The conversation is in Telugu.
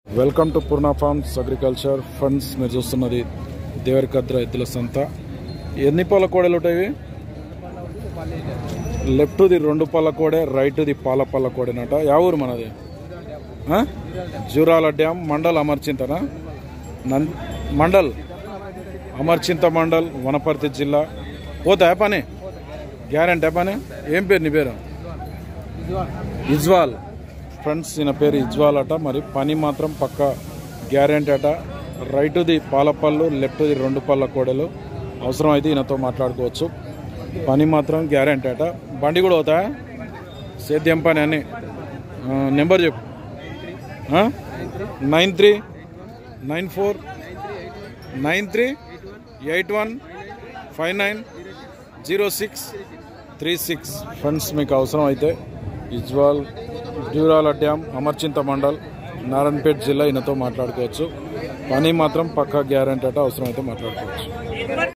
Welcome to Purna farms agriculture funds మీరు చూస్తున్నది దేవరికద్ర ఎద్దుల సంత ఎన్ని పళ్ళ కోడలు ఉంటాయి లెఫ్ట్ది రెండు పళ్ళ కోడే రైట్ది పాల పళ్ళ కోడేనట యా ఊరు మనది ఆ? జూరాల డ్యామ్ మండల్ అమర్చింతనా నం మండల్ అమర్చింత మండల్ వనపర్తి జిల్లా పోతా పని గ్యారంటీ పని ఏం పేరు నీ పేరు ఇజ్వాల్ ఫ్రెండ్స్ ఈయన పేరు ఇజ్వాల్ అట మరి పని మాత్రం పక్క గ్యారెంటీ అట రైటుది పాలపళ్ళు లెఫ్ట్ది రెండు పళ్ళ కోడలు అవసరం అయితే ఈయనతో మాట్లాడుకోవచ్చు పని మాత్రం గ్యారెంటీ అట బండి కూడా అవుతా సేద్యం పని అని ఆ, నెంబర్ చెప్పు nine three nine four nine three eight one five nine zero six three six friends మీకు అవసరం అయితే ఇజ్వాల్ డ్యూరాల డ్యామ్ అమర్చింత మండల్ నారాయణపేట జిల్లా ఈయనతో మాట్లాడుకోవచ్చు పని మాత్రం పక్కా గ్యారంటీ అట అవసరం అయితే మాట్లాడుకోవచ్చు